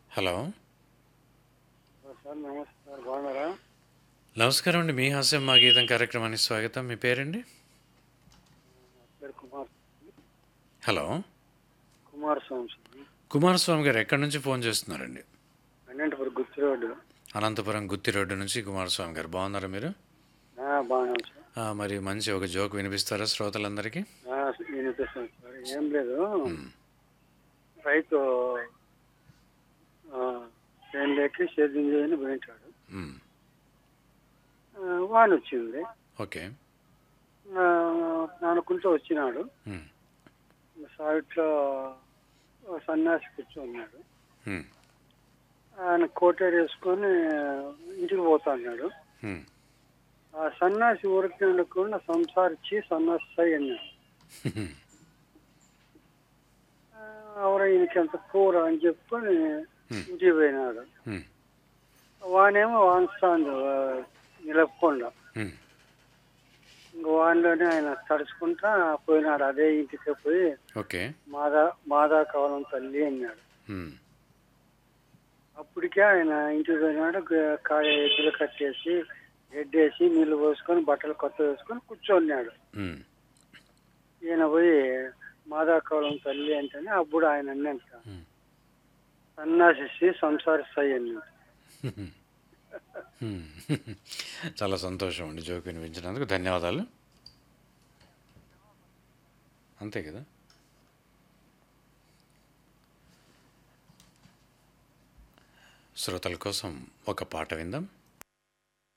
Hello sir నమస్తే sir బాగున్నారా నమస్కారం అండి మీ హాస్యం మా గీతం కార్యక్రమానికి స్వాగతం మీ పేరండి పేరు కుమార్ హలో కుమార్ స్వామి సార్ కుమారస్వామి గారు ఎక్కడి నుంచి ఫోన్ చేస్తున్నారండి అనంతపురం గుత్తి రోడ్డు అనంతపురం గుత్తి రోడ్డు నుంచి కుమారస్వామి గారు బాగున్నారా మీరు ఆ, బాగున్నాం సార్ ఆ, మరి మంచి ఒక జోక్ వినిపిస్తారా శ్రోతలందరికీ ఆ, వినిపిస్తాను సార్ ఏం లేదు రైతు ట్రైన్లోకి సేద్యం చేయని పోయింటాడు మ్, ఆ, వాన్ వచ్చింది ఓకే ఆ, నానుకుంటూ వచ్చినాడు మ్, సాయిట్లో సన్యాసి కూర్చున్నాడు మ్, ఆయన కోటేరు వేసుకొని ఇంటికి పోతా అన్నాడు మ్. ఆ సన్యాసి ఊరికి ఉండకుండా సంసారిచ్చి సన్యాసి సై అన్నాడు ఆ, ఎవరో ఈయనకి ఎంత కూర అని చెప్పుకొని ఇంటికి పోయినాడు మ్, వానేమో వాన్స్తాంది నిలపకుండా మ్, ఇంక వానిలోనే ఆయన తడుచుకుంటా పోయినాడు అదే ఇంటికి పోయి ఓకే మాదా మాదా కావాలం తల్లి అన్నాడు మ్, అప్పటికే ఆయన ఇంటికి పోయినాడు గ- కాయ ఎద్దులు కట్టేసి గడ్డేసి నీళ్లు పోసుకొని బట్టలు కొత్త వేసుకొని కూర్చోన్నాడు మ్, ఈయన పోయి మాదాకాలం తల్లి అంటేనే అప్పుడు ఆయన అన్నంట మ్. సన్నాసి సంసారిస్తాయి అన్నాడు మ్. చాలా సంతోషం అండి జోక్ వినిపించినందుకు ధన్యవాదాలు అంతే కదా శ్రోతల కోసం ఒక పాట విందాం